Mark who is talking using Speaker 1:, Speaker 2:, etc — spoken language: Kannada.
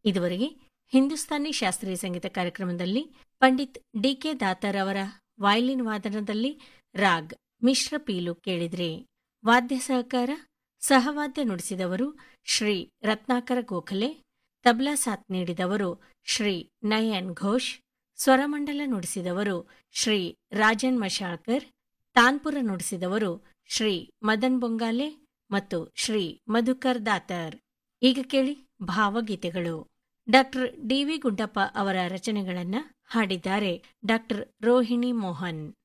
Speaker 1: ಇದುವರೆಗೆ ಹಿಂದೂಸ್ತಾನಿ ಶಾಸ್ತ್ರೀಯ ಸಂಗೀತ ಕಾರ್ಯಕ್ರಮದಲ್ಲಿ ಪಂಡಿತ್ ಡಿಕೆ ದಾತರ್ ಅವರ ವಯಲಿನ್ ವಾದನದಲ್ಲಿ ರಾಗ್ ಮಿಶ್ರ ಪೀಲು ಕೇಳಿದ್ರಿ ವಾದ್ಯ ಸಹಕಾರ ಸಹವಾದ್ಯ ನುಡಿಸಿದವರು ಶ್ರೀ ರತ್ನಾಕರ ಗೋಖಲೆ ತಬ್ಲಾ ಸಾಥ್ ನೀಡಿದವರು ಶ್ರೀ ನಯನ್ ಘೋಷ್ ಸ್ವರಮಂಡಲ ನುಡಿಸಿದವರು ಶ್ರೀ ರಾಜನ್ ಮಶಾಳ್ಕರ್ ತಾನ್ಪುರ ನುಡಿಸಿದವರು ಶ್ರೀ ಮದನ್ ಬೊಂಗಾಲೆ ಮತ್ತು ಶ್ರೀ ಮಧುಕರ್ ದಾತರ್ ಈಗ ಕೇಳಿ ಭಾವಗೀತೆಗಳು ಡಾಕ್ಟರ್ ಡಿವಿ ಗುಡ್ಡಪ್ಪ ಅವರ ರಚನೆಗಳನ್ನ ಹಾಡಿದ್ದಾರೆ ಡಾಕ್ಟರ್ ರೋಹಿಣಿ ಮೋಹನ್